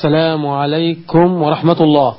السلام عليكم ورحمة الله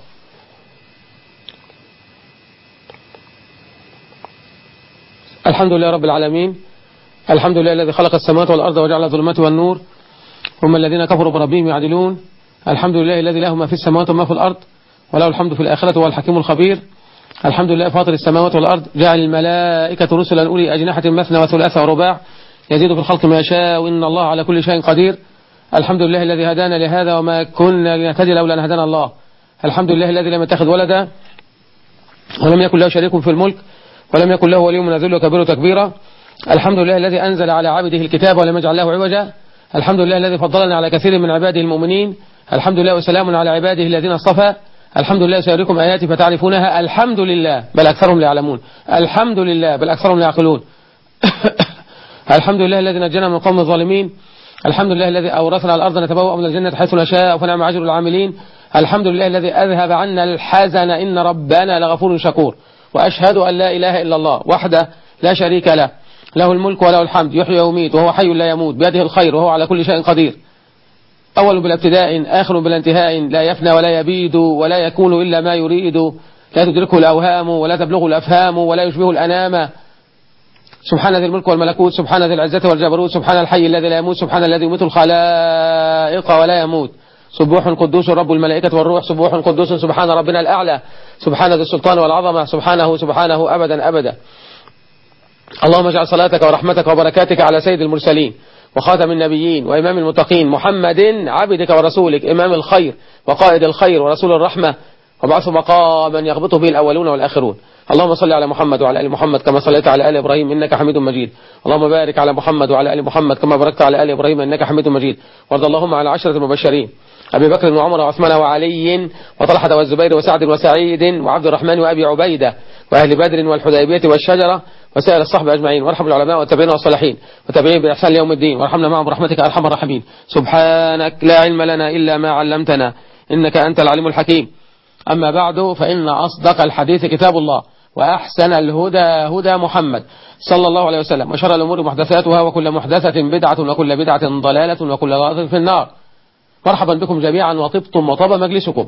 الحمد لله رب العالمين الحمد لله الذي خلق السماوات والأرض وجعل الظلمات والنور هم الذين كفروا بربهم يعدلون الحمد لله الذي له ما في السماوات وما في الأرض وله الحمد في الآخرة وهو الحكيم الخبير الحمد لله فاطر السماوات والأرض جعل الملائكة رسلا أولي أجنحة مثنى وثلاث ورباع يزيد في الخلق ما يشاء وإن الله على كل شيء قدير الحمد لله الذي هدانا لهذا وما كنا لنهتدي لولا أن هدانا الله الحمد لله الذي لم يتخذ ولدا ولم يكن له شريك في الملك ولم يكن له ولي من الذل وكبير تكبيرا الحمد لله الذي أنزل على عبده الكتاب ولم يجعل له عوجا الحمد لله الذي فضلنا على كثير من عباده المؤمنين الحمد لله وسلام على عباده الذين اصطفى الحمد لله سيريكم آياتي فتعرفونها الحمد لله بل أكثرهم لا يعلمون الحمد لله بل أكثرهم لا يعقلون الحمد لله الذي نجانا من قوم الظالمين الحمد لله الذي أورثنا الأرض نتبوأ من الجنة حيث نشاء فنعم أجر العاملين الحمد لله الذي أذهب عنا الحزن إن ربنا لغفور شكور وأشهد أن لا إله إلا الله وحده لا شريك له له الملك وله الحمد يحيي ويميت وهو حي لا يموت بيده الخير وهو على كل شيء قدير أول بلا ابتداء آخر بلا انتهاء لا يفنى ولا يبيد ولا يكون إلا ما يريد لا تدركه الأوهام ولا تبلغه الأفهام ولا يشبه الأنام سبحان ذي الملك والملكوت سبحان ذي العزة والجبروت سبحان الحي الذي لا يموت سبحان الذي يميت الخلائق ولا يموت سبوح قدوس رب الملائكة والروح سبوح قدوس سبحان ربنا الأعلى سبحان ذي السلطان والعظمة سبحانه سبحانه أبدا أبدا اللهم اجعل صلاتك ورحمتك وبركاتك على سيد المرسلين وخاتم النبيين وإمام المتقين محمد عبدك ورسولك إمام الخير وقائد الخير ورسول الرحمة وبعث مقاما يغبط به الأولون والآخرون اللهم صل على محمد وعلى آل محمد كما صليت على آل إبراهيم إنك حميد مجيد اللهم بارك على محمد وعلى آل محمد كما باركت على آل إبراهيم إنك حميد مجيد وارض اللهم على عشرة المبشرين أبي بكر وعمر وعثمان وعلي وطلحة والزبير وسعد وسعيد وعبد الرحمن وأبي عبيدة وأهل بدر والحديبية والشجرة وسائر الصحبة أجمعين وارحم العلماء والتابعين والصالحين والتابعين بإحسان ليوم الدين وارحمنا معهم برحمتك أرحم الراحمين سبحانك لا علم لنا إلا ما علمتنا إنك أنت العليم الحكيم أما بعد فإن أصدق الحديث كتاب الله وأحسن الهدى هدى محمد صلى الله عليه وسلم وشر الأمور محدثاتها وكل محدثة بدعة وكل بدعة ضلالة وكل ضلالة في النار مرحبا بكم جميعا وطبتم وطاب مجلسكم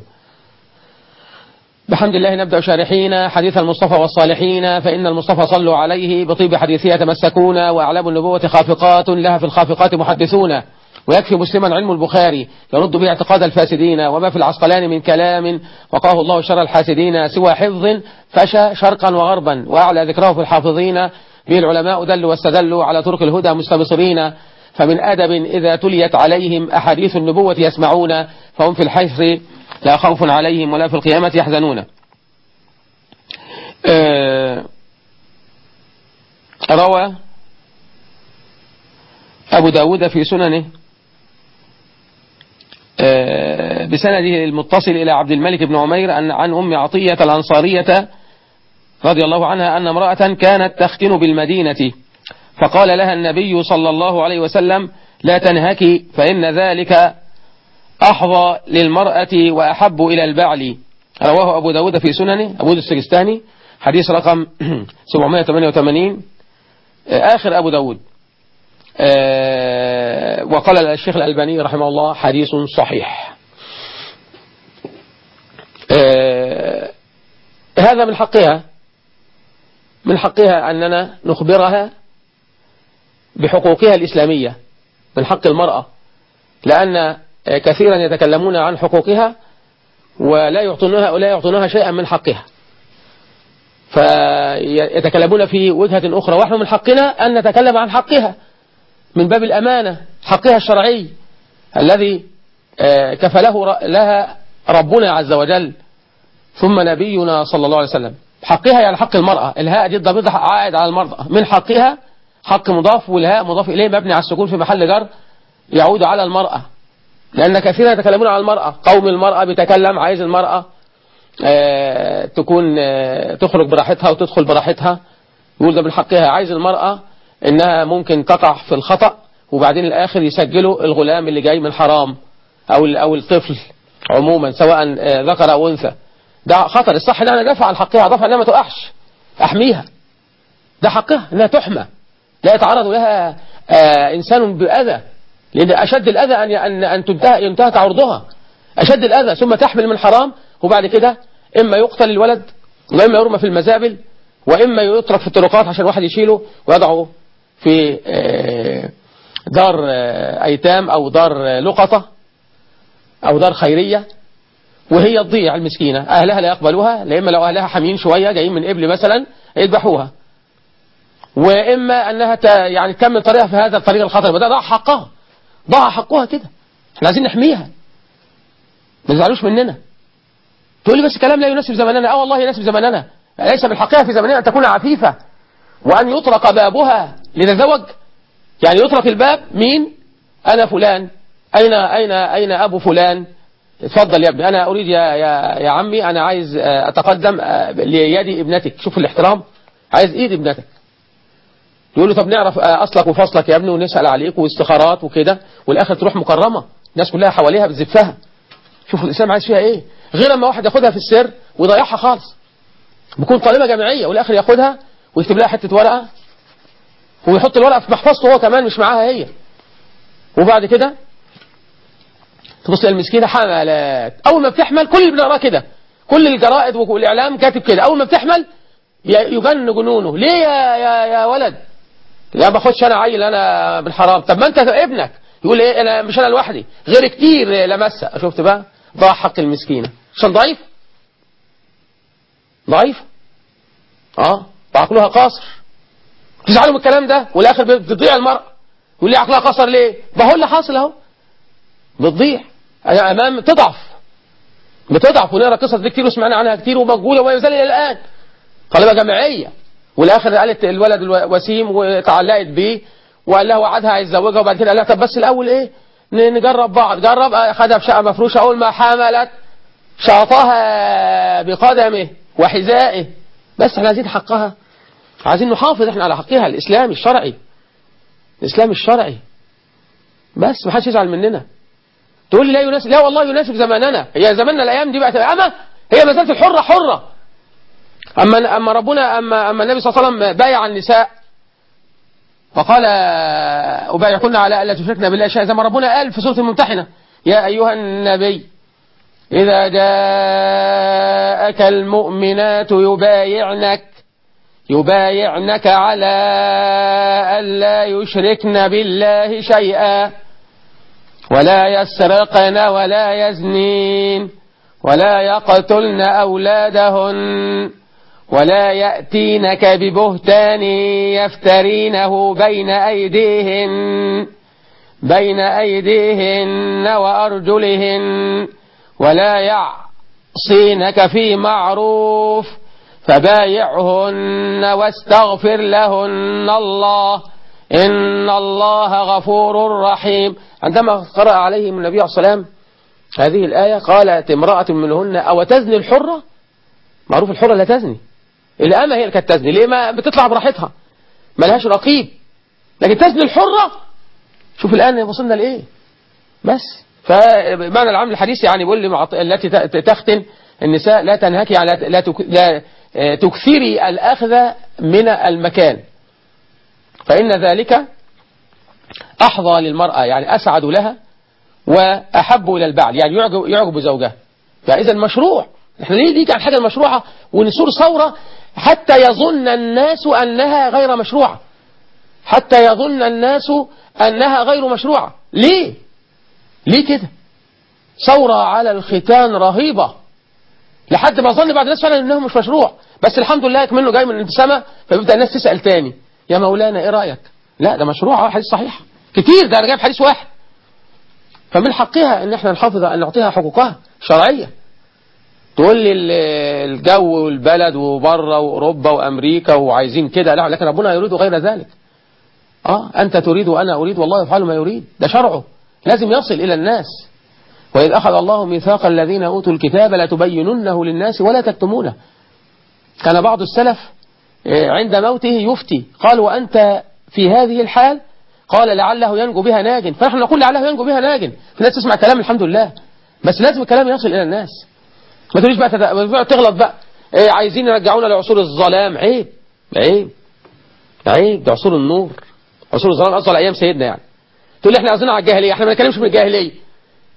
بحمد الله نبدأ شارحين حديث المصطفى والصالحين فإن المصطفى صلوا عليه بطيب حديثه يتمسكون وأعلام النبوة خافقات لها في الخافقات محدثون ويكفي مسلما علم البخاري يرد به اعتقاد الفاسدين وما في العسقلان من كلام وقاه الله شر الحاسدين سوى حفظ فشى شرقا وغربا وأعلى ذكره في الحافظين به العلماء دلوا واستدلوا على طرق الهدى مستبصرين فمن أدب إذا تليت عليهم أحاديث النبوة يسمعون فهم في الحشر لا خوف عليهم ولا في القيامة يحزنون آه روى أبو داود في سننه آه بسنده المتصل إلى عبد الملك بن عمير عن أم عطية الأنصارية رضي الله عنها أن امرأة كانت تختن بالمدينة فقال لها النبي صلى الله عليه وسلم لا تنهكي فإن ذلك أحظى للمرأة وأحب إلى البعل رواه أبو داود في سننه أبو داود السجستاني حديث رقم 788 آخر أبو داود وقال الشيخ الألباني رحمه الله حديث صحيح هذا من حقها من حقها أننا نخبرها بحقوقها الإسلامية من حق المرأة لأن كثيرا يتكلمون عن حقوقها ولا يعطونها ولا يعطونها شيئا من حقها فيتكلمون في وجهة أخرى ونحن من حقنا أن نتكلم عن حقها من باب الأمانة حقها الشرعي الذي كفله لها ربنا عز وجل ثم نبينا صلى الله عليه وسلم حقها يعني حق المرأة الهاء دي الضمير عائد على المرأة من حقها حق مضاف والهاء مضاف إليه مبني على السكون في محل جر يعود على المرأة لأن كثيرا يتكلمون عن المرأة قوم المرأة بيتكلم عايز المرأة آه تكون آه تخرج براحتها وتدخل براحتها يقول ده من حقها عايز المرأة إنها ممكن تقع في الخطأ وبعدين الآخر يسجلوا الغلام اللي جاي من حرام أو أو الطفل عموما سواء آه ذكر أو أنثى ده خطر الصح إن أنا دافع عن حقها دافع إنها ما تقعش أحميها ده حقها إنها تحمى لا يتعرض لها إنسان بأذى لأن أشد الأذى أن أن أن تنتهك ينتهك عرضها أشد الأذى ثم تحمل من حرام وبعد كده إما يقتل الولد وإما يرمى في المزابل وإما يترك في الطرقات عشان واحد يشيله ويضعه في آه، دار آه، أيتام أو دار آه، لقطة أو دار خيرية وهي تضيع المسكينة أهلها لا يقبلوها لإما لو أهلها حامين شوية جايين من إبل مثلا يذبحوها وإما أنها ت... يعني تكمل طريقها في هذا الطريق الخطر وده ضاع حقها ضاع حقها كده احنا عايزين نحميها ما تزعلوش مننا تقول لي بس كلام لا يناسب زماننا اه والله يناسب زماننا ليس من حقها في زماننا أن تكون عفيفة وأن يطرق بابها لتزوج يعني يطرق الباب مين أنا فلان أين أين أين أبو فلان اتفضل يا ابني أنا أريد يا يا يا عمي أنا عايز آه، أتقدم آه، ليد ابنتك شوف الاحترام عايز إيد ابنتك يقول له طب نعرف آه، أصلك وفصلك يا ابني ونسأل عليك واستخارات وكده والآخر تروح مكرمة الناس كلها حواليها بتزفها شوفوا الإسلام عايز فيها إيه غير لما واحد ياخدها في السر ويضيعها خالص بيكون طالبة جامعية والآخر ياخدها ويكتب لها حتة ورقة ويحط الورقة في محفظته هو كمان مش معاها هي وبعد كده تبص المسكينة حملت أول ما بتحمل كل اللي بنقراه كده كل الجرائد والإعلام كاتب كده أول ما بتحمل ي- يجن جنونه ليه يا, يا, يا ولد لا باخدش أنا عيل أنا بالحرام طب ما أنت ابنك يقول إيه أنا مش أنا لوحدي غير كتير لمسها شفت بقى ضاع حق المسكينة عشان ضعيف ضعيف اه وعقلها قاصر تزعلوا من الكلام ده والاخر بتضيع المرأة يقول لي عقلها قصر ليه ما هو اللي حاصل اهو بتضيع أنا امام تضعف بتضعف ونقرا قصص دي كتير وسمعنا عنها كتير وموجوده وما يزال الى الان طالبه جامعيه والاخر قالت الولد الوسيم وتعلقت بيه وقال لها وعدها هيتزوجها وبعد كده قال لها طب بس الاول ايه ن- نجرب بعض جرب آه، خدها في شقه مفروشه اول ما حملت شاطها بقدمه وحذائه بس احنا عايزين حقها عايزين نحافظ احنا على حقها الاسلامي الشرعي الاسلامي الشرعي بس ما حدش يزعل مننا تقول لي لا يناسب لا والله يناسب زماننا هي زماننا الايام دي بقت اما هي ما زالت الحره حره اما اما ربنا اما اما النبي صلى الله عليه وسلم بايع النساء وقال أبايعكن على ألا تشركن بالله شيئا زي ما ربنا قال في سورة الممتحنة يا أيها النبي إذا جاءك المؤمنات يبايعنك يبايعنك على ألا يشركن بالله شيئا ولا يسرقن ولا يزنين ولا يقتلن أولادهن ولا يأتينك ببهتان يفترينه بين أيديهن بين أيديهن وأرجلهن ولا يعصينك في معروف فبايعهن واستغفر لهن الله إن الله غفور رحيم عندما قرأ عليهم النبي عليه الصلاة والسلام هذه الآية قالت امرأة منهن أو تزني الحرة معروف الحرة لا تزني الأمة هي اللي كانت تزني ليه ما بتطلع براحتها ملهاش رقيب لكن تزني الحرة شوف الآن وصلنا لإيه بس فمعنى العام الحديث يعني بيقول لي معط- التي ت- تختن النساء لا تنهكي على لا, تك... لا آه، تكثري الأخذ من المكان فإن ذلك أحظى للمرأة يعني أسعد لها وأحب إلى البعل يعني يعجب, يعجب زوجها فإذا مشروع احنا ليه دي كان حاجة مشروعة ونسور ثورة حتى يظن الناس أنها غير مشروعة حتى يظن الناس أنها غير مشروعة ليه ليه كده ثورة على الختان رهيبة لحد ما ظن بعض الناس فعلا انه مش مشروع بس الحمد لله منه جاي من السماء فبيبدا الناس تسال تاني يا مولانا ايه رايك لا ده مشروع اه حديث صحيح كتير ده انا جايب حديث واحد فمن حقها ان احنا نحافظ ان نعطيها حقوقها شرعيه تقول لي ال- الجو والبلد وبره واوروبا وامريكا وعايزين كده لا لكن ربنا يريد غير ذلك اه انت تريد وانا اريد والله يفعل ما يريد ده شرعه لازم يصل الى الناس وإذ أخذ الله ميثاق الذين أوتوا الكتاب لتبيننه للناس ولا تكتمونه كان بعض السلف آه، عند موته يفتي قال وأنت في هذه الحال قال لعله ينجو بها ناج فنحن نقول لعله ينجو بها ناج في ناس تسمع كلام الحمد لله بس لازم الكلام يصل إلى الناس ما تقوليش بقى تت- ما تقعد تغلط بقى إيه عايزين يرجعونا لعصور الظلام عيب عيب عيب ده عصور النور عصور الظلام أصل أيام سيدنا يعني تقول لي احنا عايزين على الجاهلية احنا ما نتكلمش من الجاهلية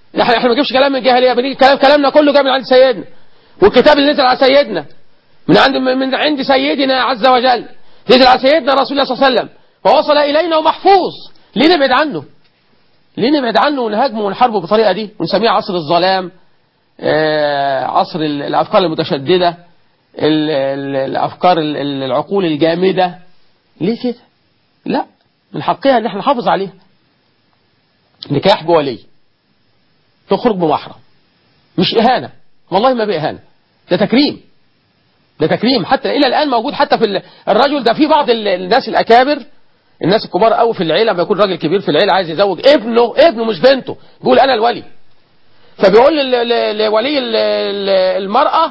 احنا احنا ما نجيبش كلام من الجاهليه بنيجي كلام كلامنا كله جاي من عند سيدنا والكتاب اللي نزل على سيدنا من عند من عند سيدنا عز وجل نزل على سيدنا رسول الله صلى الله عليه وسلم فوصل الينا ومحفوظ ليه نبعد عنه ليه نبعد عنه ونهاجمه ونحاربه بالطريقه دي ونسميه عصر الظلام آه عصر الافكار المتشدده ال ال الافكار ال العقول الجامده ليه كده لا من حقها ان احنا نحافظ عليها نكاح بولي تخرج بمحرم مش إهانة والله ما بإهانة ده تكريم ده تكريم حتى إلى الآن موجود حتى في الرجل ده في بعض الناس الأكابر الناس الكبار قوي في العيلة لما يكون راجل كبير في العيلة عايز يزوج ابنه ابنه مش بنته بيقول أنا الولي فبيقول لولي المرأة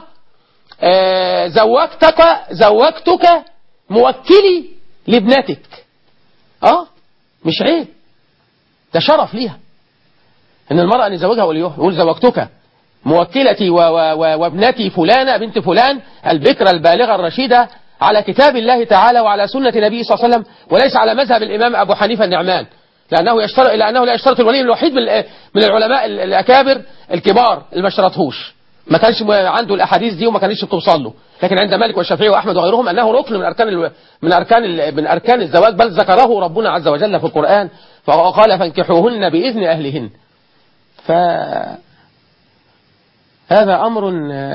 زوجتك زوجتك موكلي لابنتك اه مش عيب ده شرف ليها ان المرأة ان يزوجها وليها يقول زوجتك موكلتي و و و وابنتي فلانة بنت فلان البكرة البالغة الرشيدة على كتاب الله تعالى وعلى سنة نبيه صلى الله عليه وسلم وليس على مذهب الإمام أبو حنيفة النعمان لأنه يشترط لأنه لا يشترط الولي الوحيد من العلماء الأكابر الكبار اللي ما اشترطهوش ما كانش عنده الأحاديث دي وما كانتش بتوصل له لكن عند مالك والشافعي وأحمد وغيرهم أنه ركن من أركان من أركان من أركان الزواج بل ذكره ربنا عز وجل في القرآن فقال فانكحوهن بإذن أهلهن ف هذا أمر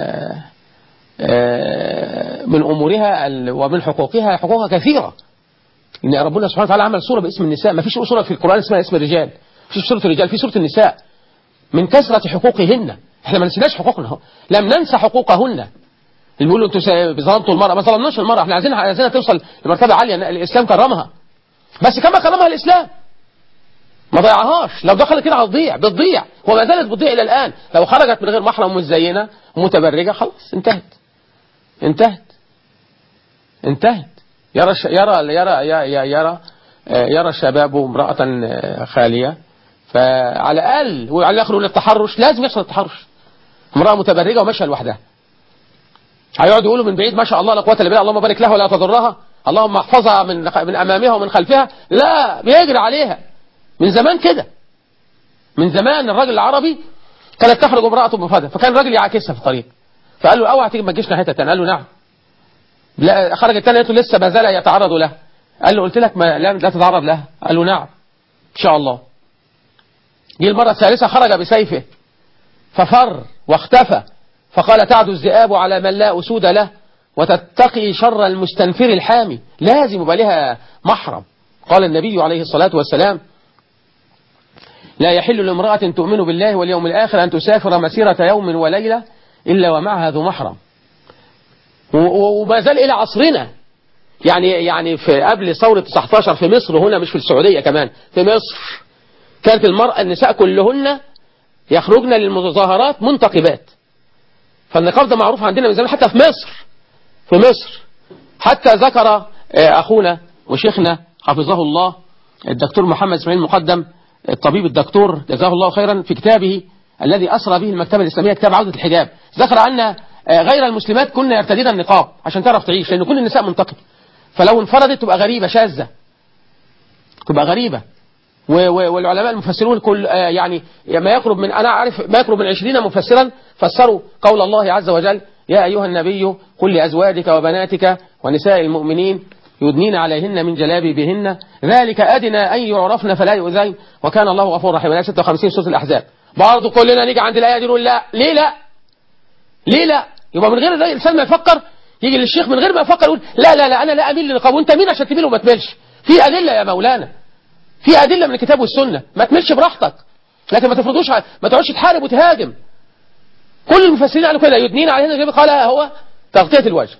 من أمورها ومن حقوقها حقوقها كثيرة إن ربنا سبحانه وتعالى عمل سورة باسم النساء ما فيش سورة في القرآن اسمها اسم الرجال فيش سورة الرجال في سورة النساء من كثرة حقوقهن احنا ما نسيناش حقوقنا لم ننسى حقوقهن اللي بيقولوا انتوا ظلمتوا المرأة ما ظلمناش المرأة احنا عايزينها عايزينها توصل لمرتبة عالية الإسلام كرمها بس كما كرمها الإسلام ما ضيعهاش لو دخلت كده هتضيع بتضيع وما زالت بتضيع الى الان لو خرجت من غير محرم مزينه ومتبرجه خلاص انتهت انتهت انتهت يرى يرى يرى يرى يرى, يرى الشباب امراه خاليه فعلى الاقل وعلى الاخر للتحرش لازم يحصل التحرش امراه متبرجه وماشيه لوحدها هيقعدوا يقولوا من بعيد ما شاء الله لا قوه الا بالله اللهم بارك لها ولا تضرها اللهم احفظها من من امامها ومن خلفها لا بيجري عليها من زمان كده من زمان الراجل العربي كانت تخرج امرأته بفضل فكان الراجل يعاكسها في الطريق فقال له اوعى تيجي ما تجيش ناحيتها تاني قال له نعم لا خرج الثاني قالت له لسه ما زال يتعرض له قال له قلت لك ما لا, لا تتعرض لها قال له نعم ان شاء الله جه المرة الثالثة خرج بسيفه ففر واختفى فقال تعد الذئاب على من لا أسود له وتتقي شر المستنفر الحامي لازم يبقى لها محرم قال النبي عليه الصلاة والسلام لا يحل لامرأة تؤمن بالله واليوم الآخر أن تسافر مسيرة يوم وليلة إلا ومعها ذو محرم وما زال إلى عصرنا يعني يعني في قبل ثورة 19 في مصر هنا مش في السعودية كمان في مصر كانت المرأة النساء كلهن يخرجن للمظاهرات منتقبات فالنقاب ده معروف عندنا من زمان حتى في مصر في مصر حتى ذكر أخونا وشيخنا حفظه الله الدكتور محمد اسماعيل المقدم الطبيب الدكتور جزاه الله خيرا في كتابه الذي أسرى به المكتبة الإسلامية كتاب عودة الحجاب ذكر أن غير المسلمات كنا يرتدين النقاب عشان تعرف تعيش لأن كل النساء منتقب فلو انفردت تبقى غريبة شاذة تبقى غريبة والعلماء المفسرون كل يعني ما يقرب من أنا أعرف ما يقرب من عشرين مفسرا فسروا قول الله عز وجل يا أيها النبي قل لأزواجك وبناتك ونساء المؤمنين يدنين عليهن من جلابيبهن ذلك أدنى أن يعرفن فلا يؤذين وكان الله غفورا رحيما الآية 56 سورة الأحزاب برضه كلنا نيجي عند الآية دي نقول لا ليه لا ليه لا يبقى من غير الإنسان ما يفكر يجي للشيخ من غير ما يفكر يقول لا لا لا أنا لا أميل للنقاب وأنت مين عشان تميل وما تميلش في أدلة يا مولانا في أدلة من الكتاب والسنة ما تميلش براحتك لكن ما تفرضوش ما تقعدش تحارب وتهاجم كل المفسرين قالوا كده يدنين عليهن قال هو تغطية الوجه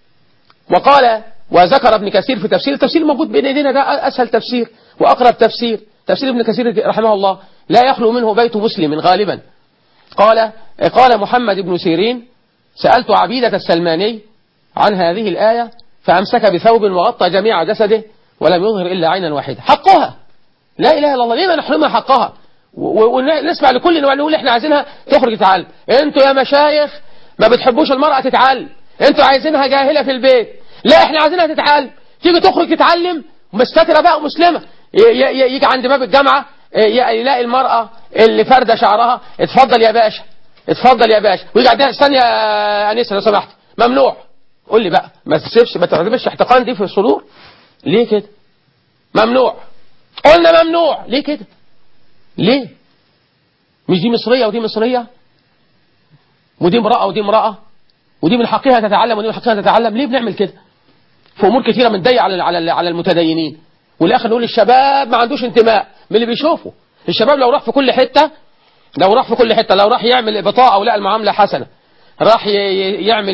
وقال وذكر ابن كثير في تفسير التفسير الموجود بين ايدينا ده اسهل تفسير واقرب تفسير تفسير ابن كثير رحمه الله لا يخلو منه بيت مسلم غالبا قال قال محمد بن سيرين سألت عبيدة السلماني عن هذه الآية فأمسك بثوب وغطى جميع جسده ولم يظهر إلا عينا واحدة حقها لا إله إلا الله ليه ما نحرمها حقها ونسمع لكل نقول احنا عايزينها تخرج تتعلم انتوا يا مشايخ ما بتحبوش المرأة تتعلم انتوا عايزينها جاهلة في البيت لا احنا عايزينها تتعلم تيجي تخرج تتعلم مستترة بقى مسلمة يجي عند باب الجامعة يلاقي المرأة اللي فاردة شعرها اتفضل يا باشا اتفضل يا باشا ويجي عندها استنى يا انسه لو سمحت ممنوع قول لي بقى ما تسيبش ما تعتبرش احتقان دي في الصدور ليه كده ممنوع قلنا ممنوع ليه كده ليه مش دي مصرية ودي مصرية ودي امرأة ودي امرأة ودي من حقها تتعلم ودي من حقها تتعلم ليه بنعمل كده في امور كثيرة بنضيق على على على المتدينين والاخر نقول الشباب ما عندوش انتماء من اللي بيشوفه الشباب لو راح في كل حتة لو راح في كل حتة لو راح يعمل بطاقة ولقى المعاملة حسنة راح يعمل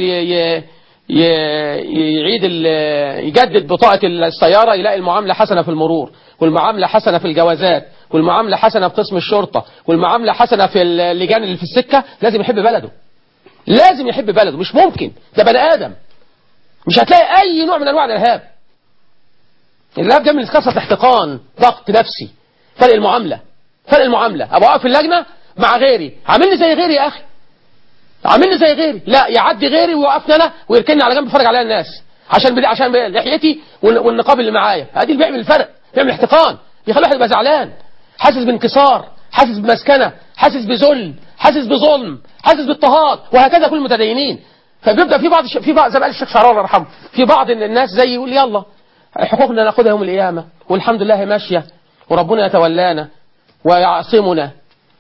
يعيد يجدد بطاقة السيارة يلاقي المعاملة حسنة في المرور والمعاملة حسنة في الجوازات والمعاملة حسنة في قسم الشرطة والمعاملة حسنة في اللجان اللي في السكة لازم يحب بلده لازم يحب بلده مش ممكن ده بني آدم مش هتلاقي أي نوع من أنواع الإرهاب الإرهاب ده من كثرة احتقان ضغط نفسي فرق المعاملة فرق المعاملة أبقى واقف في اللجنة مع غيري عاملني زي غيري يا أخي عاملني زي غيري لا يعدي غيري ويوقفني أنا ويركني على جنب يتفرج عليا الناس عشان بدي عشان لحيتي والنقاب اللي معايا ادي اللي بيعمل الفرق بيعمل احتقان بيخلي الواحد يبقى زعلان حاسس بانكسار حاسس بمسكنة حاسس بذل حاسس بظلم حاسس باضطهاد وهكذا كل المتدينين فبيبدا في بعض في بعض زي ما قال الشيخ شعراوي الله يرحمه في بعض الناس زي يقول يلا حقوقنا ناخدها يوم القيامه والحمد لله ماشيه وربنا يتولانا ويعصمنا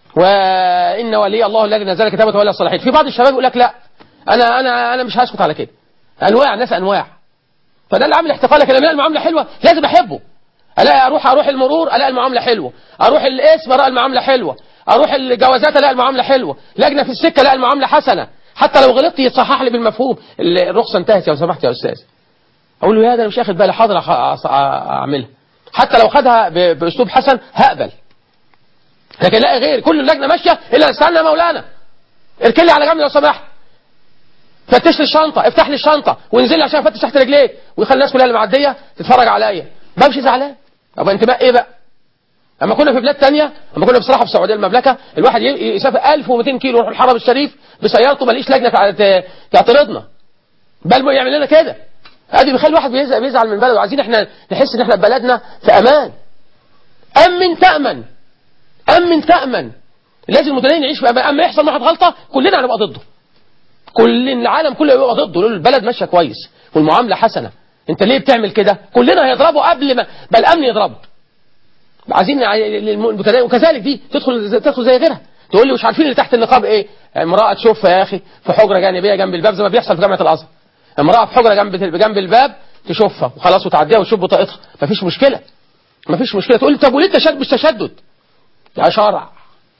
وان ولي الله الذي نزل كتابه ولا الصالحين في بعض الشباب يقول لك لا انا انا انا مش هسكت على كده انواع ناس انواع فده اللي عامل احتقال لكن لما المعامله حلوه لازم احبه الاقي اروح اروح المرور الاقي المعامله حلوه اروح الاسم الاقي المعامله حلوه اروح الجوازات الاقي المعامله حلوه لجنه في السكه الاقي المعامله حسنه حتى لو غلطت يتصحح لي بالمفهوم الرخصه انتهت لو سمحت يا استاذ اقول له يا ده انا مش اخد بالي حاضر اعملها حتى لو خدها باسلوب حسن هقبل لكن لاقي غير كل اللجنه ماشيه الا استنى يا مولانا اركن لي على جنب لو سمحت فتش لي الشنطه افتح لي الشنطه وانزل لي عشان افتش تحت رجليك ويخلي الناس كلها اللي معديه تتفرج عليا بمشي زعلان طب انتماء ايه بقى اما كنا في بلاد تانية اما كنا بصراحه في السعوديه المملكه الواحد يسافر 1200 كيلو يروح الحرم الشريف بسيارته ماليش لجنه تعترضنا بل يعمل لنا كده ادي بيخلي الواحد بيزعل, بيزعل من بلده عايزين احنا نحس ان احنا في بلدنا في امان امن تامن امن تامن لازم المتدين يعيش في امان اما يحصل واحد غلطه كلنا هنبقى ضده كل العالم كله يبقى ضده يقول البلد ماشيه كويس والمعامله حسنه انت ليه بتعمل كده كلنا هيضربوا قبل ما بل الامن يضربه عايزين المتدين وكذلك دي تدخل تدخل زي غيرها تقول لي مش عارفين اللي تحت النقاب ايه امراه تشوفها يا اخي في حجره جانبيه جنب الباب زي ما بيحصل في جامعه الازهر امراه في حجره جنب جنب الباب تشوفها وخلاص وتعديها وتشوف بطاقتها مفيش مشكله مفيش مشكله تقول لي طب وليه التشدد مش تشدد ده شرع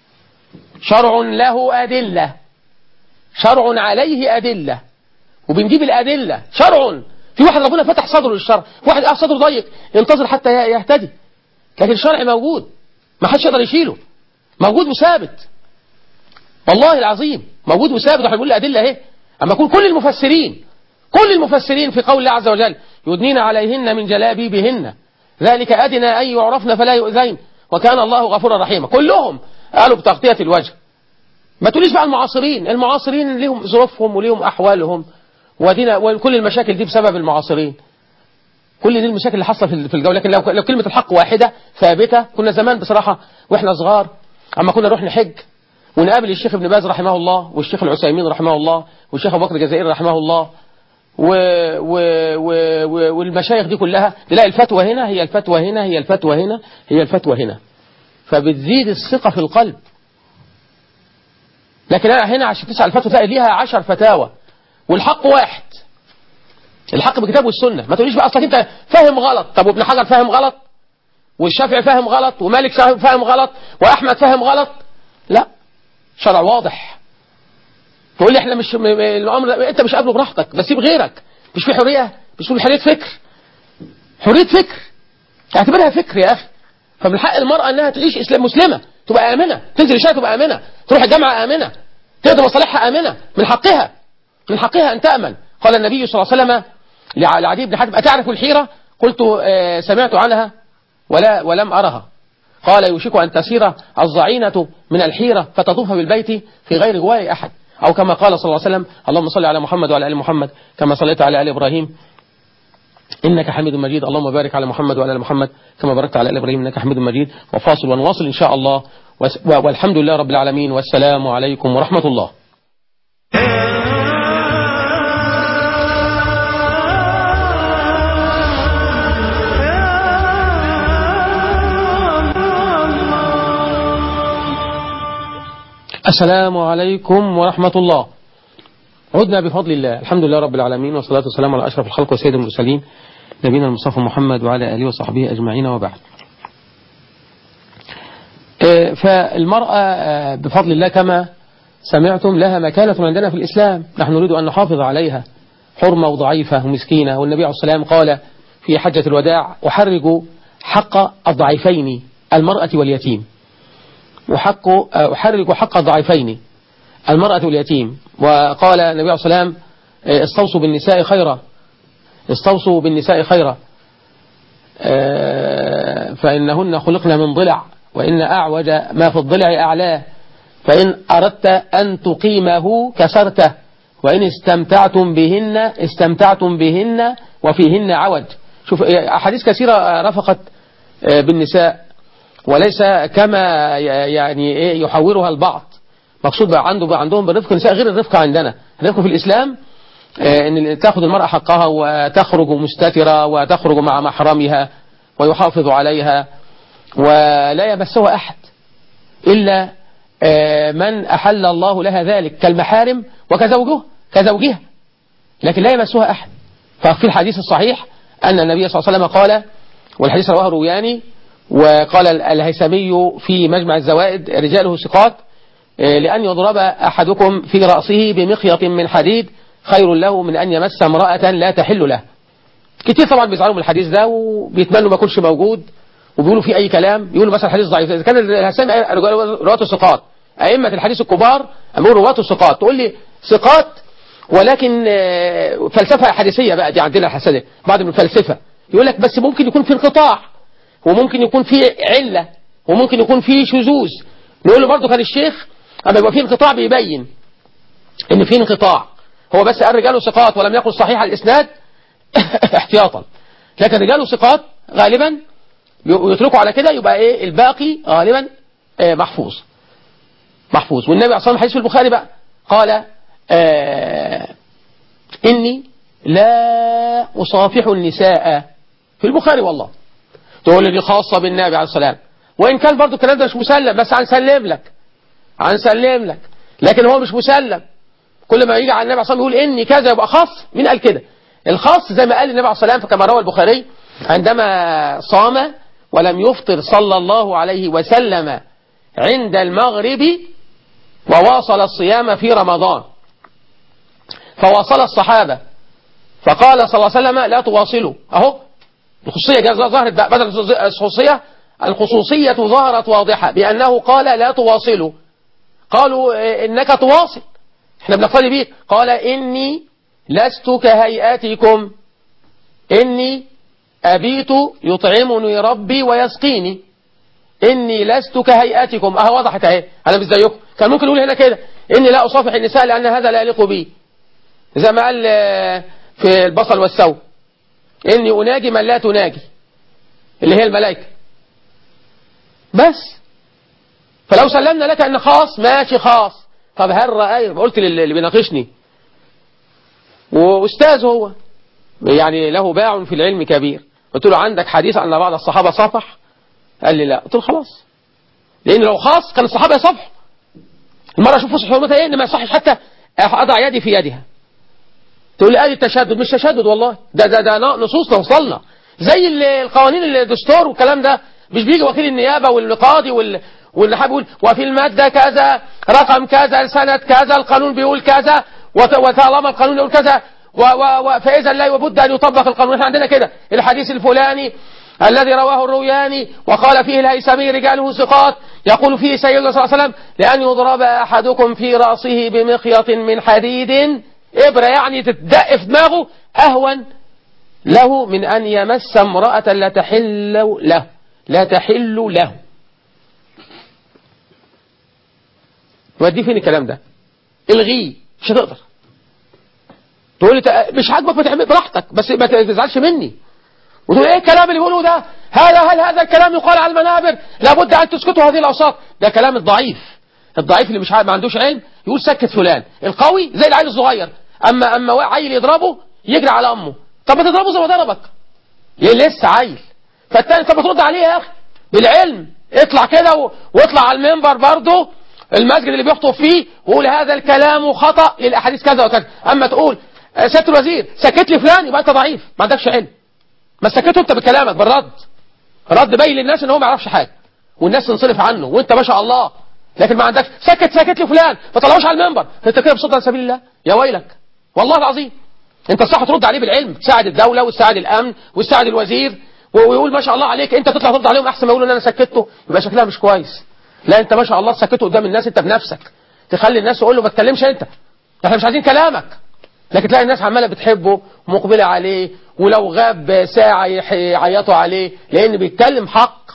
شرع له ادله شرع عليه ادله وبنجيب الادله شرع في واحد ربنا فتح صدره للشرع واحد اه صدره ضيق ينتظر حتى يهتدي لكن الشرع موجود ما حدش يقدر يشيله موجود وثابت والله العظيم موجود وثابت واحنا بنقول الادله اهي اما يكون كل المفسرين كل المفسرين في قول الله عز وجل يدنين عليهن من جلابيبهن ذلك ادنى ان يعرفن فلا يؤذين وكان الله غفورا رحيما كلهم قالوا بتغطيه الوجه ما تقوليش بقى المعاصرين المعاصرين لهم ظروفهم وليهم احوالهم ودينا وكل المشاكل دي بسبب المعاصرين كل دي المشاكل اللي حاصله في الجو لكن لو لو كلمه الحق واحده ثابته كنا زمان بصراحه واحنا صغار اما كنا نروح نحج ونقابل الشيخ ابن باز رحمه الله والشيخ العثيمين رحمه الله والشيخ ابو بكر الجزائري رحمه الله و و و و والمشايخ دي كلها تلاقي الفتوى هنا هي الفتوى هنا هي الفتوى هنا هي الفتوى هنا فبتزيد الثقة في القلب لكن أنا هنا عشان تسأل الفتوى تلاقي ليها عشر فتاوى والحق واحد الحق بالكتاب والسنة ما تقوليش بقى أصلك أنت فاهم غلط طب وابن حجر فاهم غلط والشافعي فاهم غلط ومالك فاهم غلط وأحمد فاهم غلط لا شرع واضح تقول لي احنا مش الامر انت مش قابله براحتك بس سيب غيرك مش في حريه مش في حريه فكر حريه فكر اعتبرها فكر يا اخي فمن حق المراه انها تعيش اسلام مسلمه تبقى امنه تنزل الشارع تبقى امنه تروح الجامعه امنه تقضي مصالحها امنه من حقها من حقها ان تامن قال النبي صلى الله عليه وسلم لعدي بن حاتم اتعرف الحيره قلت آه سمعت عنها ولا ولم ارها قال يوشك ان تسير الضعينه من الحيره فتطوف بالبيت في غير جوار احد أو كما قال صلى الله عليه وسلم اللهم صل على محمد وعلى آل محمد كما صليت على آل إبراهيم إنك حميد مجيد اللهم بارك على محمد وعلى آل محمد كما باركت على آل إبراهيم إنك حميد مجيد وفاصل ونواصل إن شاء الله والحمد لله رب العالمين والسلام عليكم ورحمة الله السلام عليكم ورحمة الله عدنا بفضل الله الحمد لله رب العالمين والصلاة والسلام على أشرف الخلق وسيد المرسلين نبينا المصطفى محمد وعلى آله وصحبه أجمعين وبعد فالمرأة بفضل الله كما سمعتم لها مكانة عندنا في الإسلام نحن نريد أن نحافظ عليها حرمة وضعيفة ومسكينة والنبي عليه الصلاة والسلام قال في حجة الوداع أحرج حق الضعيفين المرأة واليتيم وحق أحرج حق الضعيفين المرأة واليتيم وقال النبي عليه الصلاة والسلام استوصوا بالنساء خيرا استوصوا بالنساء خيرا فإنهن خلقن من ضلع وإن أعوج ما في الضلع أعلاه فإن أردت أن تقيمه كسرته وإن استمتعتم بهن استمتعتم بهن وفيهن عوج شوف أحاديث كثيرة رفقت بالنساء وليس كما يعني يحورها البعض مقصود بقى عنده بقى عندهم بالرفق النساء غير الرفق عندنا الرفق في الإسلام ان تاخذ المرأة حقها وتخرج مستترة وتخرج مع محرمها ويحافظ عليها ولا يمسها أحد إلا من أحل الله لها ذلك كالمحارم وكزوجه كزوجها لكن لا يمسها أحد ففي الحديث الصحيح أن النبي صلى الله عليه وسلم قال والحديث رواه الروياني وقال الهيثمي في مجمع الزوائد رجاله ثقات لأن يضرب أحدكم في رأسه بمخيط من حديد خير له من أن يمس امرأة لا تحل له كتير طبعا بيزعلوا من الحديث ده وبيتمنوا ما يكونش موجود وبيقولوا فيه أي كلام يقولوا مثلا حديث ضعيف إذا كان الهيثمي رواة الثقات أئمة الحديث الكبار أمور رواة الثقات تقول لي ثقات ولكن فلسفة حديثية بقى دي عندنا الحسنة بعض من الفلسفة يقول لك بس ممكن يكون في انقطاع وممكن يكون في علة وممكن يكون في شذوذ نقول له برضه كان الشيخ أما يبقى في انقطاع بيبين إن في انقطاع هو بس قال رجاله ثقات ولم يقل صحيح الإسناد احتياطا لكن رجاله ثقات غالبا ويتركوا على كده يبقى ايه الباقي غالبا آه محفوظ محفوظ والنبي عليه الصلاه والسلام حديث في البخاري بقى قال آه اني لا اصافح النساء في البخاري والله تقول لي دي خاصه بالنبي عليه الصلاه والسلام وان كان برضو الكلام ده مش مسلم بس هنسلم لك هنسلم لك لكن هو مش مسلم كل ما يجي على النبي عليه الصلاه والسلام يقول اني كذا يبقى خاص مين قال كده الخاص زي ما قال النبي عليه الصلاه والسلام كما روى البخاري عندما صام ولم يفطر صلى الله عليه وسلم عند المغرب وواصل الصيام في رمضان فواصل الصحابة فقال صلى الله عليه وسلم لا تواصلوا أهو الخصوصية ظهرت بدل الخصوصية الخصوصية ظهرت واضحة بأنه قال لا تواصلوا قالوا إنك تواصل احنا بنقتدي بيه قال إني لست كهيئاتكم إني أبيت يطعمني ربي ويسقيني إني لست كهيئتكم أه وضحت أهي أنا مش زيكم كان ممكن يقول هنا كده إني لا أصافح النساء لأن هذا لا يليق بي زي ما قال في البصل والثوب إني أناجي من لا تناجي اللي هي الملائكة بس فلو سلمنا لك أن خاص ماشي خاص طب هل رأي قلت اللي بيناقشني وأستاذ هو يعني له باع في العلم كبير قلت له عندك حديث أن بعض الصحابة صفح قال لي لا قلت له خلاص لأن لو خاص كان الصحابة يصفحوا المرة أشوف فصح حرمتها إيه إن ما يصحش حتى أضع يدي في يدها تقول لي آدي التشدد مش تشدد والله ده ده ده نصوص وصلنا زي القوانين الدستور والكلام ده مش بيجي وكيل النيابة والقاضي وال واللي بيقول وفي المادة كذا رقم كذا سنة كذا القانون بيقول كذا وطالما القانون يقول كذا و و فإذا لا بد أن يطبق القانون احنا عندنا كده الحديث الفلاني الذي رواه الروياني وقال فيه الهيثمي رجاله ثقات يقول فيه سيدنا صلى الله عليه وسلم لأن يضرب أحدكم في رأسه بمخيط من حديد إبرة يعني تتدق في دماغه أهون له من أن يمس امرأة لا تحل له لا تحل له ودي فين الكلام ده الغيه مش هتقدر تقول لي ت- مش عاجبك ما تعمل براحتك بس ما تزعلش مني وتقول ايه الكلام اللي بيقولوه ده هذا هل هذا الكلام يقال على المنابر لابد ان تسكتوا هذه الاوساط ده كلام الضعيف الضعيف اللي مش عارف ما عندوش علم يقول سكت فلان القوي زي العيل الصغير اما اما عيل يضربه يجري على امه طب ما تضربه زي ما ضربك ليه لسه عيل فالتاني طب ما ترد عليه يا اخي بالعلم اطلع كده و... واطلع على المنبر برضه المسجد اللي بيخطب فيه وقول هذا الكلام خطأ للاحاديث كذا وكذا اما تقول آه، سياده الوزير سكت لي فلان يبقى انت ضعيف ما عندكش علم ما سكته انت بكلامك بالرد رد باين للناس ان هو ما يعرفش حاجه والناس تنصرف عنه وانت ما شاء الله لكن ما عندكش سكت سكت لي فلان ما طلعوش على المنبر انت كده بصدق على سبيل الله يا ويلك والله العظيم انت صح ترد عليه بالعلم تساعد الدوله وتساعد الامن وتساعد الوزير ويقول ما شاء الله عليك انت تطلع ترد عليهم احسن ما يقولوا ان انا سكته يبقى شكلها مش كويس لا انت ما شاء الله سكته قدام الناس انت بنفسك تخلي الناس تقول له ما تكلمش انت احنا مش عايزين كلامك لكن تلاقي الناس عماله بتحبه ومقبله عليه ولو غاب ساعه يح- يعيطوا عليه لان بيتكلم حق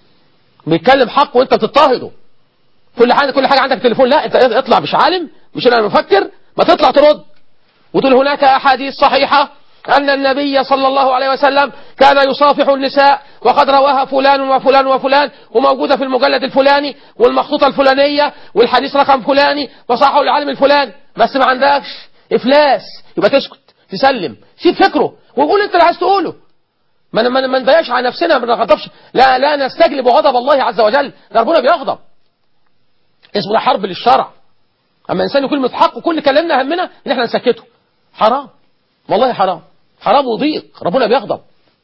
بيتكلم حق وانت بتضطهده كل حاجه كل حاجه عندك تليفون لا انت اطلع مش عالم مش انا مفكر ما تطلع ترد وتقول هناك احاديث صحيحه ان النبي صلى الله عليه وسلم كان يصافح النساء وقد رواها فلان وفلان وفلان وموجوده في المجلد الفلاني والمخطوطه الفلانيه والحديث رقم فلاني وصححه العالم الفلاني بس ما عندكش افلاس يبقى تسكت تسلم سيب فكره وقول انت اللي عايز تقوله ما ما ما نضيعش على نفسنا ما نغضبش لا لا نستجلب غضب الله عز وجل ده ربنا بيغضب اسمه ده حرب للشرع اما انسان يكون متحق وكل كلامنا همنا ان احنا نسكته حرام والله حرام حرام وضيق ربنا بيغضب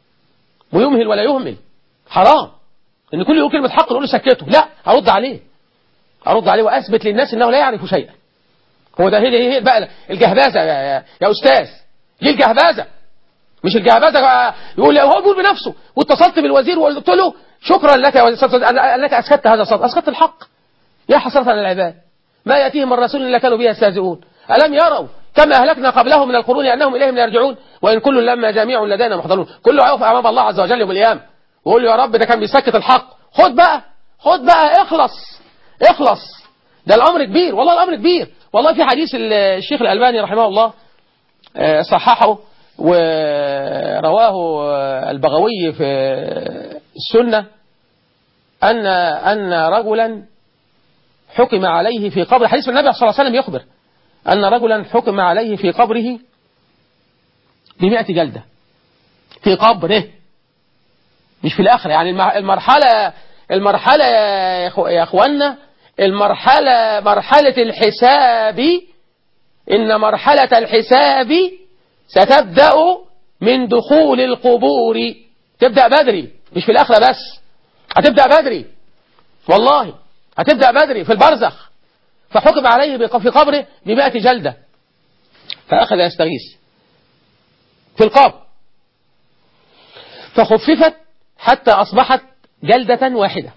ويمهل ولا يهمل حرام ان كل يقول كلمه حق نقول له سكته لا ارد عليه ارد عليه واثبت للناس انه لا يعرف شيئا هو ده هي هي بقى الجهبذه يا, يا, يا استاذ دي الجهبذه مش الجهبذه يقول هو بيقول بنفسه واتصلت بالوزير وقلت له شكرا لك يا استاذ انك اسكت هذا الصوت اسكت الحق يا حسرة على العباد ما يأتيهم من رسول إلا كانوا به يستهزئون ألم يروا كما أهلكنا قبلهم من القرون أنهم إليهم لا يرجعون وإن كل لما جميع لدينا محضرون كله هيقف أمام الله عز وجل يوم القيامة ويقول له يا رب ده كان بيسكت الحق خد بقى خد بقى اخلص اخلص ده الأمر كبير والله الأمر كبير والله في حديث الشيخ الألباني رحمه الله آه، صححه ورواه البغوي في السنة أن أن رجلا حكم عليه في قبر حديث النبي صلى الله عليه وسلم يخبر أن رجلا حكم عليه في قبره بمئة جلدة في قبره مش في الآخرة يعني الم- المرحلة المرحلة يا إخو- يا إخوانا المرحلة مرحلة الحساب إن مرحلة الحساب ستبدأ من دخول القبور تبدأ بدري مش في الآخرة بس هتبدأ بدري والله هتبدأ بدري في البرزخ فحكم عليه بق- في قبره بمائة جلدة فأخذ يستغيث في القبر فخففت حتى أصبحت جلدة واحدة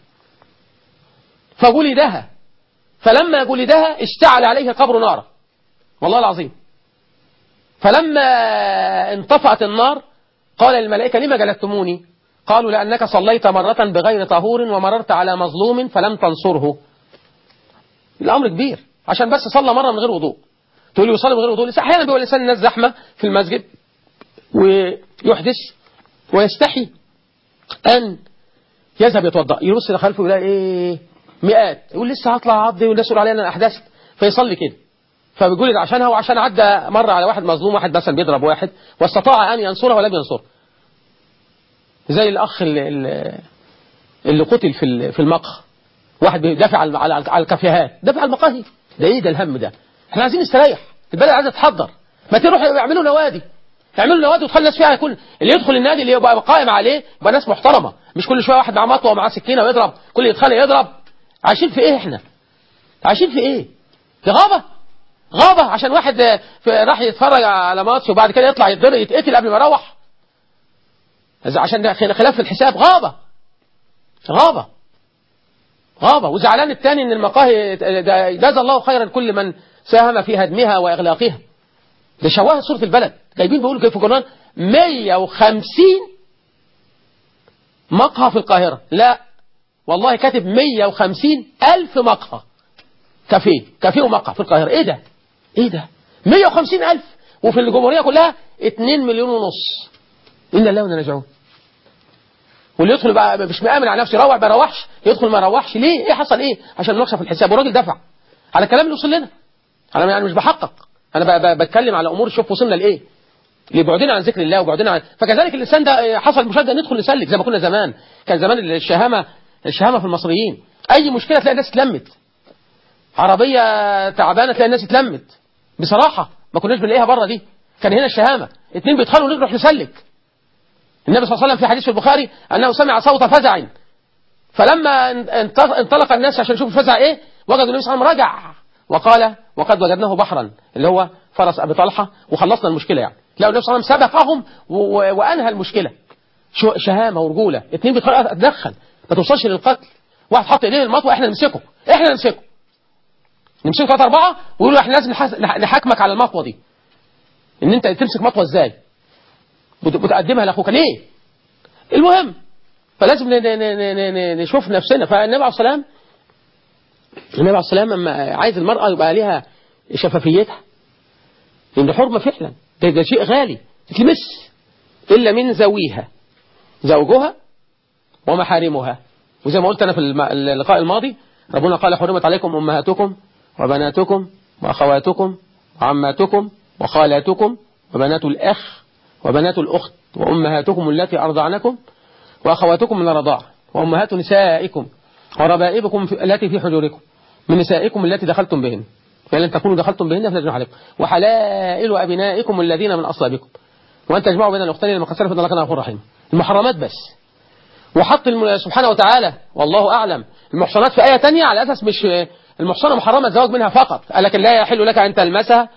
فجلدها فلما جلدها اشتعل عليه القبر نارا والله العظيم فلما انطفأت النار قال الملائكة لما جلدتموني قالوا لأنك صليت مرة بغير طهور ومررت على مظلوم فلم تنصره الأمر كبير عشان بس صلى مرة من غير وضوء تقول لي يصلي من غير وضوء لسه أحيانا بيبقى الإنسان الناس زحمة في المسجد ويحدث ويستحي أن يذهب يتوضأ يبص لخلفه يلاقي إيه مئات يقول لسه هطلع عضي والناس يقول علينا أنا أحدثت فيصلي كده فبيقول ده عشانها وعشان عدى مرة على واحد مظلوم واحد مثلا بيضرب واحد واستطاع أن ينصره ولم ينصره زي الأخ اللي, اللي- اللي قتل في ال- في المقهى واحد بيدافع على على على الكافيهات دافع على المقاهي ده ايه ده الهم ده احنا عايزين نستريح البلد عايزه تتحضر ما تروح يعملوا نوادي يعملوا نوادي وتخلي الناس فيها يكون اللي يدخل النادي اللي يبقى قائم عليه يبقى ناس محترمه مش كل شويه واحد معاه مطوه ومعاه سكينه ويضرب كل اللي يتخانق يضرب عايشين في ايه احنا عايشين في ايه في غابه غابه عشان واحد آه، في- راح يتفرج على ماتش وبعد كده يطلع يتضرب يتقتل قبل ما يروح إذا عشان ده خلاف في الحساب غابه غابه غابة وزعلان الثاني ان المقاهي ده جزا الله خيرا كل من ساهم في هدمها واغلاقها ده شواه صورة البلد جايبين بيقولوا كيف في القرآن 150 مقهى في القاهرة لا والله كاتب 150 ألف مقهى كافيه كافيه ومقهى في القاهرة ايه ده ايه ده 150 ألف وفي الجمهوريه كلها 2 مليون ونص الا الله ونرجعون واللي يدخل بقى مش مآمن على نفسه يروح ما يروحش يدخل ما يروحش ليه ايه حصل ايه عشان نقصى في الحساب والراجل دفع على الكلام اللي وصل لنا انا يعني مش بحقق انا ب- ب- بتكلم على امور شوف وصلنا لايه لبعدنا عن ذكر الله وبعدنا عن فكذلك الانسان ده حصل مشاهده ندخل نسلك زي ما كنا زمان كان زمان الشهامه الشهامه في المصريين اي مشكله تلاقي الناس اتلمت عربيه تعبانه تلاقي الناس اتلمت بصراحه ما كناش بنلاقيها بره دي كان هنا الشهامه اتنين بيتخانقوا نروح نسلك النبي صلى الله عليه وسلم في حديث في البخاري انه سمع صوت فزع فلما انط- انطلق الناس عشان يشوفوا الفزع ايه وجدوا النبي صلى الله عليه وسلم رجع وقال وقد وجدناه بحرا اللي هو فرس ابي طلحه وخلصنا المشكله يعني لا النبي صلى الله عليه وسلم سبقهم و- و- وانهى المشكله شو- شهامه ورجوله اتنين بيتخانقوا اتدخل ما توصلش للقتل واحد حط ايديه المطوه احنا نمسكه احنا نمسكه نمسكه ثلاثه اربعه ويقولوا احنا لازم نحاس- نح- نحاكمك على المطوه دي ان انت تمسك مطوه ازاي بت- بتقدمها لاخوك ليه المهم فلازم ن- ن- ن- ن- ن- نشوف نفسنا فالنبي عليه الصلاه والسلام النبي عليه الصلاه والسلام لما عايز المراه يبقى ليها شفافيتها لان حرمه فعلا ده, ده شيء غالي تتلمس الا من ذويها زوجها ومحارمها وزي ما قلت انا في الم- اللقاء الماضي ربنا قال حرمت عليكم امهاتكم وبناتكم واخواتكم وعماتكم وخالاتكم وبنات الاخ وبنات الاخت وامهاتكم التي ارضعنكم واخواتكم من الرضاعه وامهات نسائكم وربائبكم في التي في حجوركم من نسائكم التي دخلتم بهن فإن لم تكونوا دخلتم بهن فلا جناح عليكم وحلائل أبنائكم الذين من أصلابكم وأن تجمعوا بين الأختين لما قد سلف إن الله كان غفورا رحيما المحرمات بس وحط الم- سبحانه وتعالى والله أعلم المحصنات في آية تانية على أساس مش المحصنة محرمة الزواج منها فقط قال لكن لا يحل لك أن تلمسها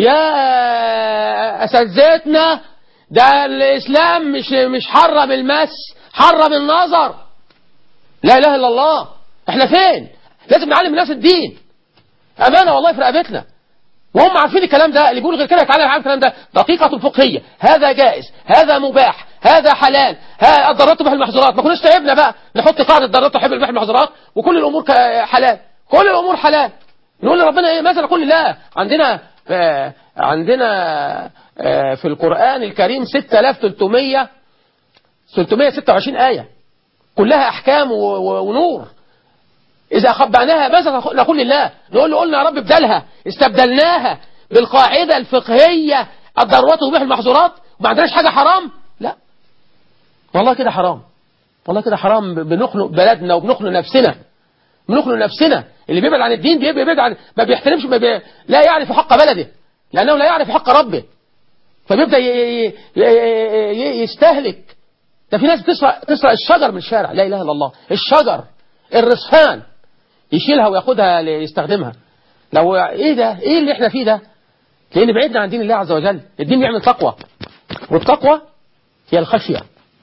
يا أساتذتنا ده الإسلام مش مش حرم المس حرم النظر لا إله إلا الله احنا فين لازم نعلم الناس الدين أمانة والله في رقبتنا وهم عارفين الكلام ده اللي بيقول غير كده يتعلم عارف الكلام ده دقيقة فقهية هذا جائز هذا مباح هذا حلال ها الضرورات تبيح المحظورات ما كناش تعبنا بقى نحط قاعدة الضرورات تبيح المحظورات وكل الأمور ك- حلال كل الأمور حلال نقول لربنا ايه ماذا نقول لله عندنا آه عندنا آه في القرآن الكريم 6300 326 آية كلها أحكام و- و- ونور إذا خبعناها ماذا نقول لله نقول له قلنا يا رب ابدلها استبدلناها بالقاعدة الفقهية الضرورات تبيح المحظورات وما عندناش حاجة حرام لا والله كده حرام والله كده حرام ب- بنخنق بلدنا وبنخنق نفسنا بنخنق نفسنا اللي بيبعد عن الدين بيبعد بيبعد عن ما بيحترمش ما بي... لا يعرف حق بلده لأنه لا يعرف حق ربه فبيبدأ ي... ي... ي... ي... يستهلك ده في ناس بتسرق تسرق الشجر من الشارع لا إله إلا الله الشجر الرصفان يشيلها وياخدها ليستخدمها لو ايه ده ايه اللي احنا فيه ده لان بعدنا عن دين الله عز وجل الدين بيعمل تقوى والتقوى هي الخشية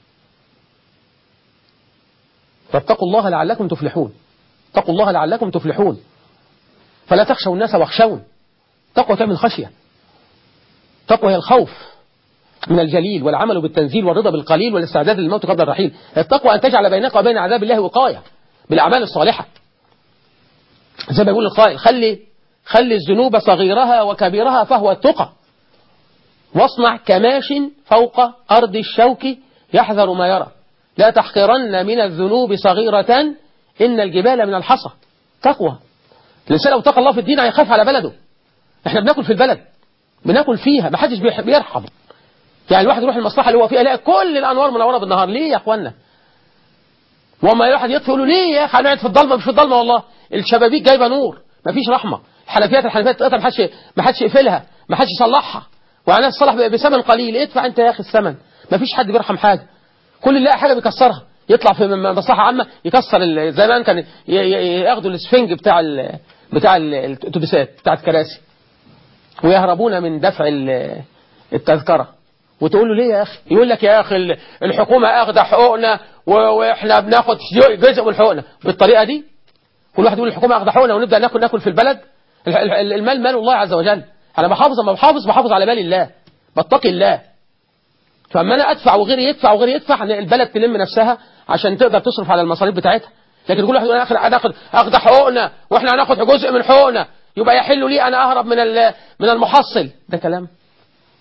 فاتقوا الله لعلكم تفلحون اتقوا الله لعلكم تفلحون فلا تخشوا الناس واخشون تقوى تعمل خشية تقوى هي الخوف من الجليل والعمل بالتنزيل والرضا بالقليل والاستعداد للموت قبل الرحيل التقوى أن تجعل بينك وبين عذاب الله وقاية بالأعمال الصالحة زي ما يقول القائل خلي خلي الذنوب صغيرها وكبيرها فهو التقى واصنع كماش فوق أرض الشوك يحذر ما يرى لا تحقرن من الذنوب صغيرة إن الجبال من الحصى تقوى الإنسان لو اتقى الله في الدين هيخاف على بلده احنا بناكل في البلد بناكل فيها ما حدش بيح- بيرحم يعني الواحد يروح المصلحة اللي هو فيها يلاقي كل الأنوار منورة بالنهار ليه يا أخوانا وما الواحد يطفي يقول له ليه يا اخي انا قاعد في الضلمه مش في الضلمه والله الشبابيك جايبه نور مفيش رحمه الحنفيات الحنفيات تقطع محدش ما حدش يقفلها ما حدش يصلحها وعناها تصلح بثمن قليل ادفع انت يا اخي الثمن مفيش حد بيرحم حاجه كل اللي يلاقي حاجه بيكسرها يطلع في م- مصلحه عامه يكسر ال- زمان كان ي- ي- ياخدوا الاسفنج بتاع ال بتاع ال- الاتوبيسات بتاع الكراسي ويهربون من دفع ال- التذكره وتقول له ليه يا اخي يقول لك يا اخي ال- الحكومه اخذ حقوقنا و- واحنا بناخد جزء من حقوقنا بالطريقه دي كل واحد يقول الحكومه اخذ حقوقنا ونبدا ناكل ناكل في البلد ال- ال- المال مال الله عز وجل انا بحافظ اما بحافظ بحافظ على مال الله بتقي الله فاما انا ادفع وغيري يدفع وغيري يدفع البلد تلم نفسها عشان تقدر تصرف على المصاريف بتاعتها لكن كل واحد يقول انا هناخد اخذ حقوقنا واحنا هناخد جزء من حقوقنا يبقى يحل لي انا اهرب من ال- من المحصل ده كلام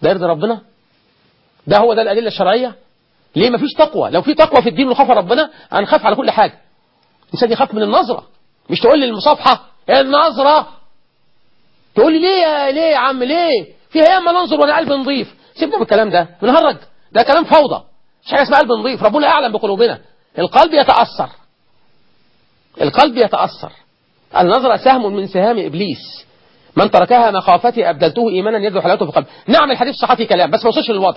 ده يرضي ربنا ده هو ده الأدلة الشرعية ليه مفيش تقوى لو في تقوى في الدين وخاف ربنا هنخاف على كل حاجة الإنسان يخاف من النظرة مش تقول لي المصافحة النظرة تقول لي ليه يا ليه يا عم ليه فيها ياما ننظر وانا قلب نظيف سيبنا من الكلام ده بنهرج ده كلام فوضى مش حاجه اسمها قلب نظيف ربنا اعلم بقلوبنا القلب يتاثر القلب يتاثر النظرة سهم من سهام ابليس من تركها مخافتي ابدلته ايمانا يدعو حلاوته في قلبه نعم الحديث صحتي كلام بس ما وصلش للوضع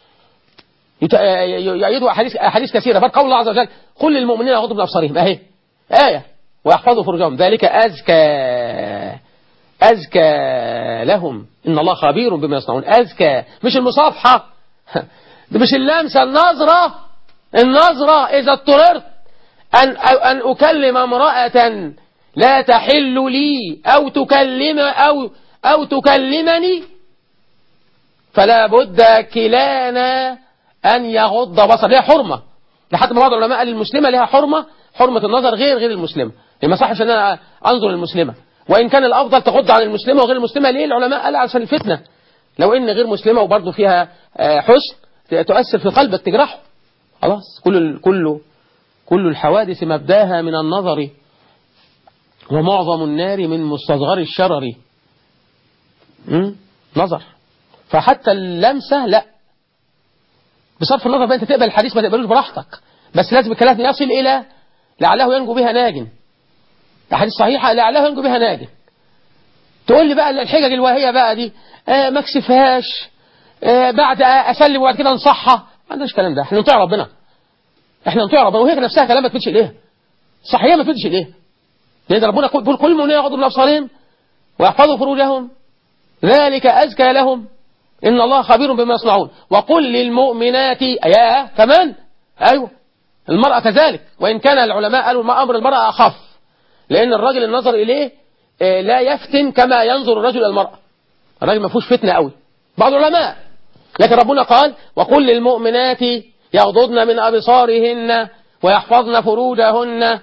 يؤيده احاديث احاديث كثيره بل قول الله عز وجل قل للمؤمنين يغضوا من ابصارهم اهي ايه ويحفظوا فروجهم ذلك ازكى أزكى لهم إن الله خبير بما يصنعون أزكى مش المصافحة مش اللمسة النظرة النظرة إذا اضطررت أن, أن أكلم امرأة لا تحل لي أو تكلم أو أو تكلمني فلا بد كلانا أن يغض بصر لها حرمة لحد ما بعض العلماء قال المسلمة لها حرمة حرمة النظر غير غير المسلمة ما صحش أن أنا أنظر للمسلمة وإن كان الأفضل تغض عن المسلمة وغير المسلمة ليه العلماء قال عشان الفتنة لو إن غير مسلمة وبرضه فيها حسن تؤثر في قلبك تجرحه خلاص كل كل كل الحوادث مبداها من النظر ومعظم النار من مستصغر الشرر نظر فحتى اللمسة لا بصرف النظر بقى انت تقبل الحديث ما تقبلوش براحتك بس لازم الكلام يصل إلى لعله ينجو بها ناج الحديث صحيحة لعله ينجو بها ناج تقول لي بقى الحجج الواهية بقى دي آه ما اكسفهاش آه بعد اسلم وبعد كده انصحها ما عندناش الكلام ده احنا نطيع ربنا احنا نطيع ربنا وهي نفسها كلام ما تفيدش اليها صحيح ما تفيدش اليها لان ربنا بيقول كل المؤمنين يغضوا من ابصارهم ويحفظوا فروجهم ذلك ازكى لهم ان الله خبير بما يصنعون وقل للمؤمنات يا كمان ايوه المرأة كذلك وإن كان العلماء قالوا أمر المرأة أخف لأن الرجل النظر إليه لا يفتن كما ينظر الرجل إلى المرأة الرجل ما فيهوش فتنة قوي بعض العلماء لكن ربنا قال وقل للمؤمنات يغضضن من أبصارهن ويحفظن فروجهن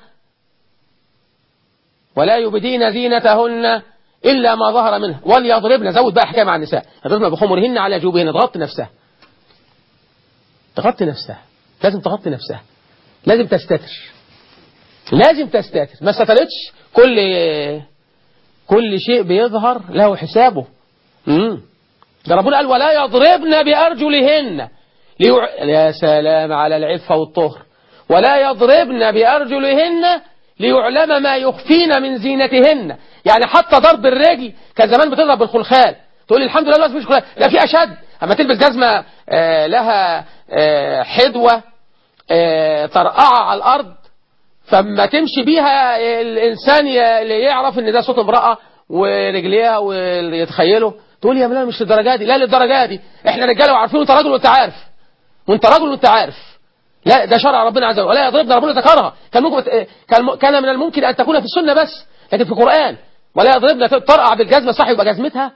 ولا يبدين زينتهن إلا ما ظهر منها وليضربن زود بقى حكاية مع النساء يضربن بخمرهن على جوبهن تغطي نفسها تغطي نفسها لازم تغطي نفسها لازم تستتر لازم تستتر ما استترتش كل كل شيء بيظهر له حسابه امم ده ربنا قال ولا يضربن بأرجلهن ليع... يا سلام على العفة والطهر ولا يضربن بأرجلهن ليعلم ما يخفين من زينتهن يعني حتى ضرب الرجل كان زمان بتضرب بالخلخال تقول لي الحمد لله دلوقتي مش خلخال لا في أشد أما تلبس جزمة آه لها آه حدوة آه طرقعة على الأرض فما تمشي بيها الإنسان يعرف إن ده صوت امرأة ورجليها ويتخيله تقول يا بلال مش للدرجة دي لا للدرجة دي احنا رجاله وعارفين وانت راجل وانت عارف وانت راجل وانت عارف لا ده شرع ربنا عز وجل ولا يضربنا ربنا ذكرها كان ممكن كان كان من الممكن ان تكون في السنه بس لكن في القران ولا يضربنا ترقع بالجزمه صح يبقى جزمتها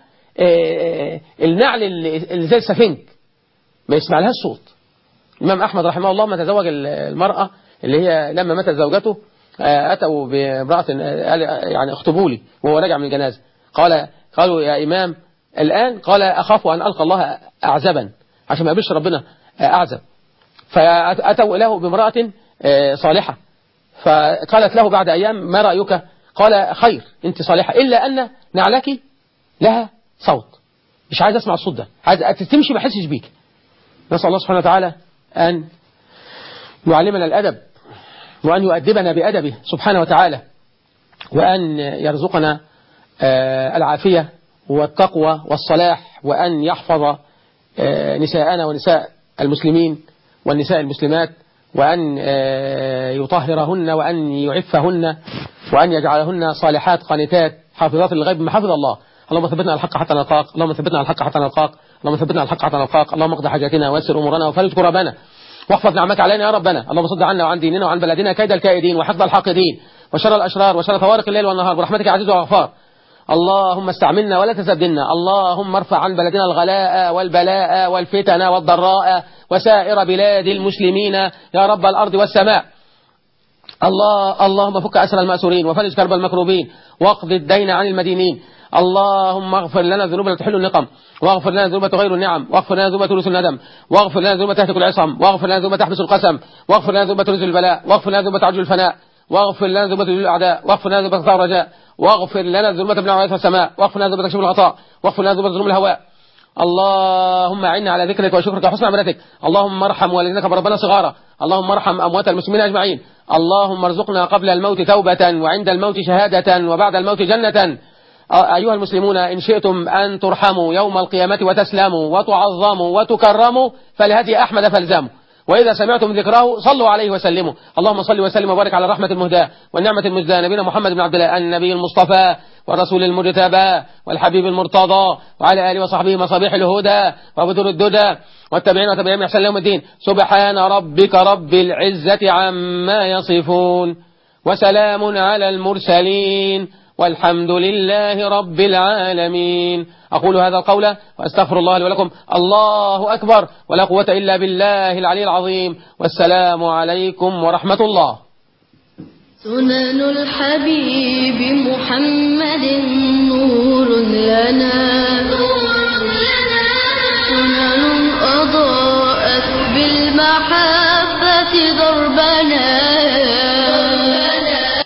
النعل اللي زي السفنج ما يسمع لهاش صوت الامام احمد رحمه الله ما تزوج المراه اللي هي لما ماتت زوجته اتوا بامراه يعني اخطبوا لي وهو راجع من الجنازه قال قالوا يا امام الآن قال أخاف أن ألقى الله أعزبا عشان ما يقابلش ربنا أعزب فأتوا له بامرأة صالحة فقالت له بعد أيام ما رأيك قال خير أنت صالحة إلا أن نعلك لها صوت مش عايز أسمع الصوت ده عايز تمشي ما أحسش بيك نسأل الله سبحانه وتعالى أن يعلمنا الأدب وأن يؤدبنا بأدبه سبحانه وتعالى وأن يرزقنا العافية والتقوى والصلاح وأن يحفظ نساءنا ونساء المسلمين والنساء المسلمات وأن يطهرهن وأن يعفهن وأن يجعلهن صالحات قانتات حافظات للغيب بما حفظ الله اللهم ثبتنا على الحق حتى نلقاك اللهم ثبتنا على الحق حتى نلقاك اللهم ثبتنا على الحق حتى نلقاك اللهم اقض حاجاتنا ويسر أمورنا وفرج كربنا واحفظ نعمك علينا يا ربنا اللهم صد عنا وعن ديننا وعن بلدنا كيد الكائدين وحفظ الحاقدين وشر الأشرار وشر طوارق الليل والنهار برحمتك يا عزيز وغفار اللهم استعملنا ولا تسدنا اللهم ارفع عن بلدنا الغلاء والبلاء والفتن والضراء وسائر بلاد المسلمين يا رب الأرض والسماء الله اللهم فك أسر المأسورين وفرج كرب المكروبين واقض الدين عن المدينين اللهم اغفر لنا ذنوب لا تحل النقم واغفر لنا ذنوب تغير النعم واغفر لنا ذنوب تورث الندم واغفر لنا ذنوب تهتك العصم واغفر لنا ذنوب تحبس القسم واغفر لنا ذنوب تنزل البلاء واغفر لنا ذنوب تعجل الفناء واغفر لنا ذنوب تجل الأعداء واغفر لنا ذنوب تقطع الرجاء واغفر لنا ذنوب تبلع عيث السماء واغفر لنا ذنوب تكشف الغطاء واغفر لنا ذنوب ظلم الهواء اللهم اعنا على ذكرك وشكرك وحسن عبادتك اللهم ارحم والدينا كبربنا صغارا اللهم ارحم اموات المسلمين اجمعين اللهم ارزقنا قبل الموت توبة وعند الموت شهادة وبعد الموت جنة أيها المسلمون إن شئتم أن ترحموا يوم القيامة وتسلموا وتعظموا وتكرموا فلهدي أحمد فالزموا وإذا سمعتم ذكره صلوا عليه وسلموا اللهم صل وسلم وبارك على الرحمة المهداة والنعمة المزداة نبينا محمد بن عبد الله النبي المصطفى والرسول المجتبى والحبيب المرتضى وعلى آله وصحبه مصابيح الهدى وبدر الددى والتابعين وتابعين بإحسان يوم الدين سبحان ربك رب العزة عما يصفون وسلام على المرسلين والحمد لله رب العالمين أقول هذا القول وأستغفر الله لي ولكم الله أكبر ولا قوة إلا بالله العلي العظيم والسلام عليكم ورحمة الله سنن الحبيب محمد نور لنا